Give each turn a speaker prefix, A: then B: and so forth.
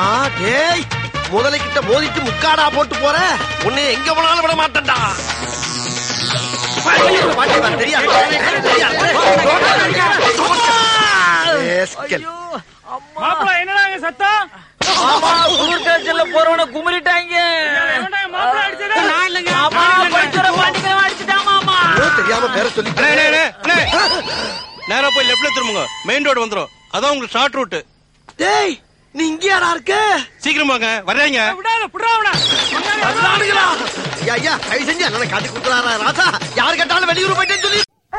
A: டேய் முதலைக்கிட்ட மோதிட்டு முக்காடா போட்டு போற உன்னை எங்க போனாலும் விட மாட்டேன்டா பாட்டி வா, தெரியாது, தெரியாது. ஏஸ்கல்.
B: மாப்பிள என்னடா இங்க சத்தம்
C: ஆமா குளிர் காய்ச்சல்ல போறவன குமரிட்டாங்க
B: எவன்டா என் மாப்பிள அடிச்சது
C: ஆமா படிக்கிற பாண்டிங்க அடிச்சுட்டான் மாமா
A: ஐயோ, தெரியாம பேர சொல்லி
D: அண்ணே, அண்ணே, அண்ணே, அண்ணே. நேரா போய் லெப்ட்ல திரும்புங்க மெயின் ரோடு வந்துரும் அதான் உங்களுக்கு ஷார்ட் ரூட்
A: டேய் நீ இங்கேயாடா இருக்க
D: சீக்கிரம் வாங்க வர்றீங்க
B: விடாத புடாவடா
A: ஐயா ஐயா கை செஞ்சு அண்ணனை காட்டி கொடுக்குறாரா ராசா யார் கேட்டாலும் வெளியூர் போயிட்டேன்னு சொல்லி